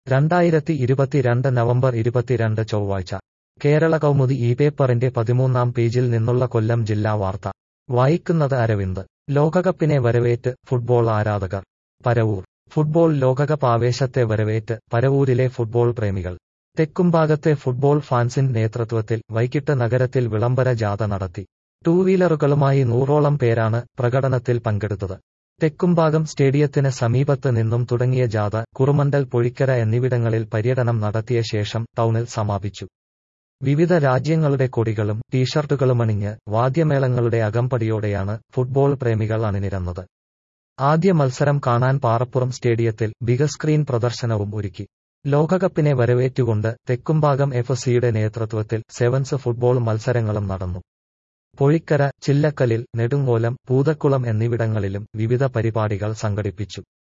രണ്ടായിരത്തി ഇരുപത്തിരണ്ട് നവംബർ ഇരുപത്തിരണ്ട് ചൊവ്വാഴ്ച കേരള കൗമുദി ഈ പേപ്പറിന്റെ പതിമൂന്നാം പേജിൽ നിന്നുള്ള കൊല്ലം ജില്ലാ വാർത്ത വായിക്കുന്നത് അരവിന്ദ് ലോകകപ്പിനെ വരവേറ്റ് ഫുട്ബോൾ ആരാധകർ പരവൂർ ഫുട്ബോൾ ലോകകപ്പ് ആവേശത്തെ വരവേറ്റ് പരവൂരിലെ ഫുട്ബോൾ പ്രേമികൾ തെക്കുംഭാഗത്തെ ഫുട്ബോൾ ഫാൻസിന്റെ നേതൃത്വത്തിൽ വൈകിട്ട് നഗരത്തിൽ വിളംബര ജാഥ നടത്തി ടൂ വീലറുകളുമായി നൂറോളം പേരാണ് പ്രകടനത്തിൽ പങ്കെടുത്തത് തെക്കുംഭാഗം സ്റ്റേഡിയത്തിന് സമീപത്ത് നിന്നും തുടങ്ങിയ ജാഥ കുറുമണ്ടൽ പൊഴിക്കര എന്നിവിടങ്ങളിൽ പര്യടനം നടത്തിയ ശേഷം ടൗണിൽ സമാപിച്ചു വിവിധ രാജ്യങ്ങളുടെ കൊടികളും ടീഷർട്ടുകളുമണിഞ്ഞ് വാദ്യമേളങ്ങളുടെ അകമ്പടിയോടെയാണ് ഫുട്ബോൾ പ്രേമികൾ അണിനിരന്നത് ആദ്യ മത്സരം കാണാൻ പാറപ്പുറം സ്റ്റേഡിയത്തിൽ ബിഗ് സ്ക്രീൻ പ്രദർശനവും ഒരുക്കി ലോകകപ്പിനെ വരവേറ്റുകൊണ്ട് തെക്കുംഭാഗം എഫ് സിയുടെ നേതൃത്വത്തിൽ സെവൻസ് ഫുട്ബോൾ മത്സരങ്ങളും നടന്നു പൊഴിക്കര ചില്ലക്കലിൽ നെടുങ്ങോലം പൂതക്കുളം എന്നിവിടങ്ങളിലും വിവിധ പരിപാടികൾ സംഘടിപ്പിച്ചു